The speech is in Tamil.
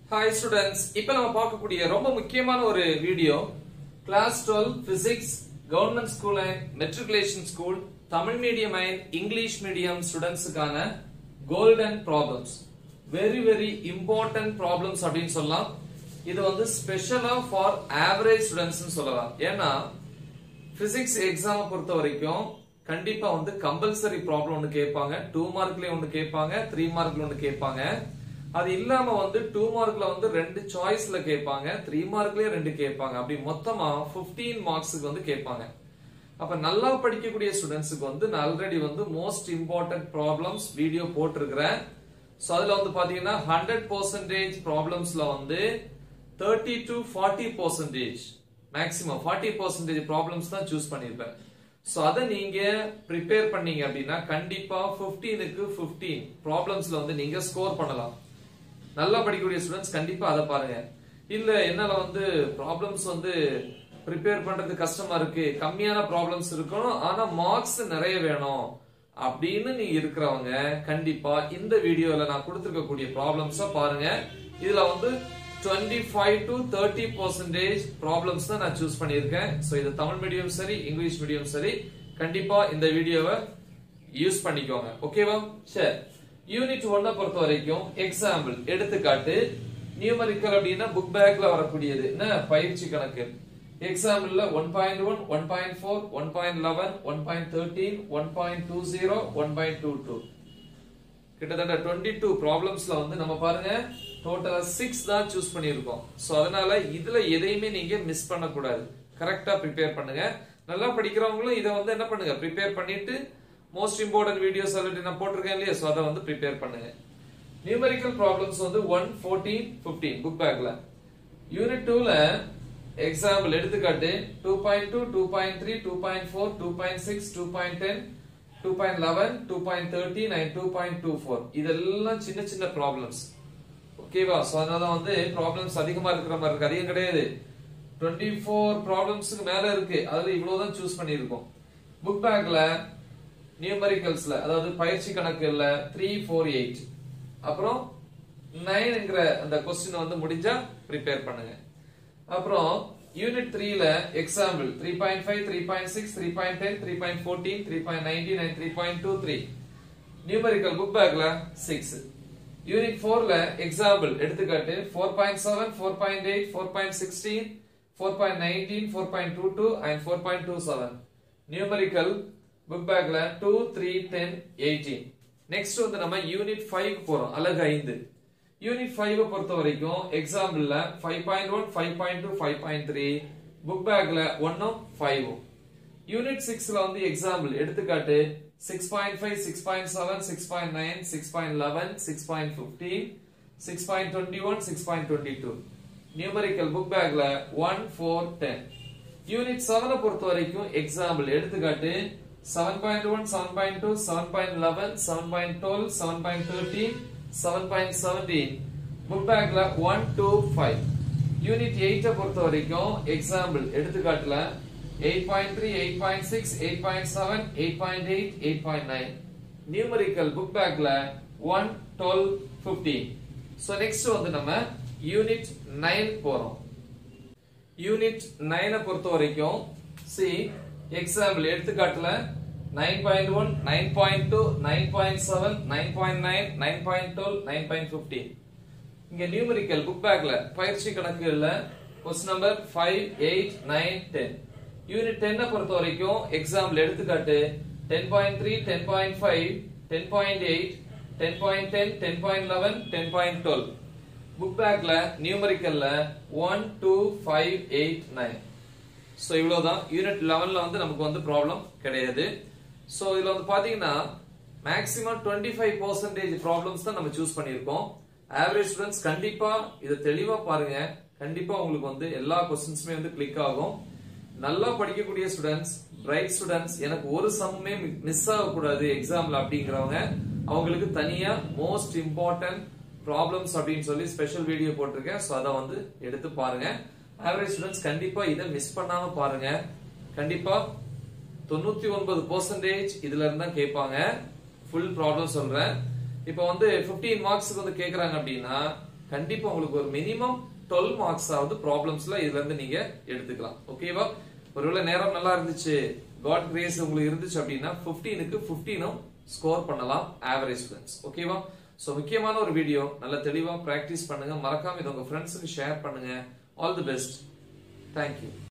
ஹாய் ஸ்டூடெண்ட்ஸ் இப்போ நம்ம பார்க்கக்கூடிய ரொம்ப முக்கியமான ஒரு video class 12 physics government school and matriculation school Tamil medium and English medium ஸ்டூடெண்ட்ஸுக்கான golden problems very very important problems அப்படின்னு சொல்லலாம் இது வந்து ஸ்பெஷலா ஃபார் ஆவரேஜ் ஸ்டூடெண்ட்ஸ் சொல்லலாம் ஏன்னா பிசிக்ஸ் எக்ஸாம் பொறுத்த வரைக்கும் கண்டிப்பா வந்து கம்பல்சரி ப்ராப்ளம் ஒன்னு கேட்பாங்க டூ மார்க்லயே ஒன்னு கேட்பாங்க த்ரீ மார்க்ல ஒன்னு கேட்பாங்க அது இல்லாம வந்து டூ மார்க்ல வந்து ரெண்டு சாய்ஸ்ல கேட்பாங்க த்ரீ மார்க்லயே ரெண்டு கேட்பாங்க அப்படி மொத்தமா 15 மார்க்ஸுக்கு வந்து கேட்பாங்க அப்ப நல்லா படிக்கக்கூடிய ஸ்டூடெண்ட்ஸுக்கு வந்து நான் ஆல்ரெடி வந்து மோஸ்ட் இம்பார்ட்டன்ட் ப்ராப்ளம்ஸ் வீடியோ போட்டிருக்கிறேன் சோ அதுல வந்து பாத்தீங்கன்னா ஹண்ட்ரட் பர்சன்டேஜ் ப்ராப்ளம்ஸ்ல வந்து thirty to forty percentage maximum forty percentage problems தான் சூஸ் பண்ணிருப்பேன் சோ அதை நீங்க ப்ரிப்பேர் பண்ணீங்க அப்படின்னா கண்டிப்பா 15க்கு 15 ப்ராப்ளம்ஸ்ல வந்து நீங்க ஸ்கோர் பண்ணலாம் நல்லா படிக்கக்கூடிய ஸ்டூடெண்ட்ஸ் கண்டிப்பா அதை பாருங்க இல்ல என்னால வந்து ப்ராப்ளம்ஸ் வந்து ப்ரிப்பேர் பண்றது கஷ்டமா இருக்கு கம்மியான ப்ராப்ளம்ஸ் இருக்கணும் ஆனா மார்க்ஸ் நிறைய வேணும் அப்படின்னு நீ இருக்கிறவங்க கண்டிப்பா இந்த வீடியோல நான் கொடுத்திருக்கக்கூடிய ப்ராப்ளம்ஸ பாருங்க இதுல வந்து 25 five to thirty percentage problems தான் நான் சூஸ் பண்ணியிருக்கேன் ஸோ இது தமிழ் மீடியம் சரி இங்கிலீஷ் மீடியம் சரி கண்டிப்பா இந்த வீடியோவை யூஸ் பண்ணிக்கோங்க ஓகேவா சரி யூனிட் ஒன்ன பொறுத்த வரைக்கும் எக்ஸாம்பிள் எடுத்துக்காட்டு நியூமரிக்கல் அப்படின்னா புக் பேக்ல வரக்கூடியது என்ன பயிற்சி கணக்கு எக்ஸாம்பிள்ல one point one one point four one point eleven one point thirteen one point two zero one point two two கிட்டத்தட்ட டுவெண்ட்டி டூ ப்ராப்ளம்ஸ்ல வந்து நம்ம பாருங்க டோட்டலா சிக்ஸ் தான் சூஸ் பண்ணியிருக்கோம் சோ அதனால இதுல எதையுமே நீங்க மிஸ் பண்ணக்கூடாது கரெக்டா ப்ரிப்பேர் பண்ணுங்க நல்லா படிக்கிறவங்களும் இதை வந்து என்ன பண்ணுங்க ப்ரிப்பேர் பண்ணிட்டு மோஸ்ட் இம்பார்ட்டன்ட் வீடியோஸ் ஆல்ரெடி நான் போட்டிருக்கேன் இல்லையா ஸோ அதை வந்து ப்ரிப்பேர் பண்ணுங்க நியூமெரிக்கல் ப்ராப்ளம்ஸ் வந்து ஒன் ஃபோர்டீன் ஃபிஃப்டீன் புக் பேக்ல யூனிட் டூல எக்ஸாம்பிள் எடுத்துக்காட்டு two point two two point three two point four two point six two point ten two point eleven two point thirteen and two point two four இதெல்லாம் சின்ன சின்ன ப்ராப்ளம்ஸ் ஓகேவா ஸோ அதனால வந்து ப்ராப்ளம்ஸ் அதிகமா இருக்கிற மாதிரி இருக்கு அதிகம் கிடையாது டுவெண்ட்டி ஃபோர் ப்ராப்ளம்ஸுக்கு மேல இருக்கு அதுல இவ்வளவுதான் சூஸ் பண்ணியிருக்கோம் புக் பேக்ல நியூமரிக்கல்ஸ்ல அதாவது பயிற்சி கணக்குல த்ரீ ஃபோர் எயிட் அப்புறம் நைன்ங்கிற அந்த கொஸ்டின் வந்து முடிஞ்சா ப்ரிப்பேர் பண்ணுங்க அப்புறம் யூனிட் த்ரீல example three point five three point six three point ten three point fourteen three point nineteen and three point two three numerical book பேக்ல சிக்ஸ் யூனிட் ஃபோர்ல எக்ஸாம்பிள் எடுத்துக்காட்டு four point seven four point eight four point sixteen four point nineteen four point two two and four point two seven numerical book பேக்ல two three ten eighteen next வந்து நம்ம யூனிட் ஃபைவ் போறோம் அழகு ஐந்து யூனிட் ஃபைவ் பொறுத்த வரைக்கும் எக்ஸாம்பிள்ல five point one five point two five point three book பேக்ல ஒன்னும் ஃபைவும் யூனிட் சிக்ஸ்ல வந்து எக்ஸாம்பிள் எடுத்துக்காட்டு six point five six point seven six point nine six point eleven six point fifteen six point twenty one six point twenty two numerical book பேக்ல ஒன் ஃபோர் டென் யூனிட் செவனை பொறுத்த வரைக்கும் எக்ஸாம்பிள் எடுத்துக்காட்டு seven point one seven point two seven point eleven seven point twelve seven point thirteen seven point seventeen book பேக்ல ஒன் டூ ஃபைவ் யூனிட் எயிட்ட பொறுத்த வரைக்கும் எக்ஸாம்பிள் எடுத்துக்காட்டுல eight point three eight point six eight point seven eight point eight eight point nine numerical book பேக்ல one twelve fifteen so next வந்து நம்ம யூனிட் நைன் போறோம் யூனிட் நைனை பொறுத்த வரைக்கும் சி எக்ஸாம்பிள் எடுத்துக்காட்டுல nine point one nine point two nine point seven nine point nine nine point twelve nine point fifteen இங்க நியூமரிக்கல் புக் பேக்ல பயிற்சி கணக்குகள்ல question number five eight nine ten unit டென்னை பொறுத்த வரைக்கும் எக்ஸாம்பிள் எடுத்துக்காட்டு ten point three ten point five ten point eight ten point ten ten point eleven ten point twelve book பேக்ல நியூமரிக்கல்ல one two five eight nine so இவ்வளவுதான் யூனிட் லெவன்ல வந்து நமக்கு வந்து ப்ராப்ளம் கிடையாது ஸோ இதுல வந்து பாத்தீங்கன்னா maximum twenty five percentage problems தான் நம்ம சூஸ் பண்ணியிருக்கோம் ஆவரேஜ் ஸ்டூடெண்ட்ஸ் கண்டிப்பா இதை தெளிவா பாருங்க கண்டிப்பா உங்களுக்கு வந்து எல்லா கொஸ்டின்ஸுமே வந்து கிளிக் ஆகும் நல்லா படிக்கக்கூடிய ஸ்டூடெண்ட்ஸ் பிரைட் ஸ்டூடெண்ட்ஸ் எனக்கு ஒரு சம்மே மிஸ் ஆகக்கூடாது எக்ஸாம்ல அப்படிங்கிறவங்க அவங்களுக்கு தனியா மோஸ்ட் இம்பார்ட்டன்ட் ப்ராப்ளம்ஸ் அப்படின்னு சொல்லி ஸ்பெஷல் வீடியோ போட்டிருக்கேன் ஸோ அதை வந்து எடுத்து பாருங்க ஆவரேஜ் ஸ்டூடெண்ட்ஸ் கண்டிப்பா இதை மிஸ் பண்ணாம பாருங்க கண்டிப்பா தொண்ணூத்தி ஒன்பது பர்சன்டேஜ் இதுல இருந்தா கேட்பாங்க ஃபுல் ப்ராப்ளம் சொல்றேன் இப்போ வந்து 15 மார்க்ஸ்க்கு வந்து கேக்குறாங்க அப்படின்னா கண்டிப்பா உங்களுக்கு ஒரு மினிமம் டுவெல் மார்க்ஸ் ஆகுது ப்ராப்ளம்ஸ்ல இதுல இருந்து நீங்க எடுத்துக்கலாம் ஓகேவா ஒருவேளை நேரம் நல்லா இருந்துச்சு காட் கிரேஸ் உங்களுக்கு இருந்துச்சு அப்படின்னா 15க்கு 15ம் ஸ்கோர் பண்ணலாம் ஆவரேஜ் ஸ்டூடெண்ட்ஸ் ஓகேவா சோ முக்கியமான ஒரு வீடியோ நல்ல தெளிவா பிராக்டிஸ் பண்ணுங்க மறக்காம இதை உங்க ஃப்ரெண்ட்ஸுக்கு ஷேர் பண்ணுங்க ஆல் தி பெஸ்ட் தேங்க்யூ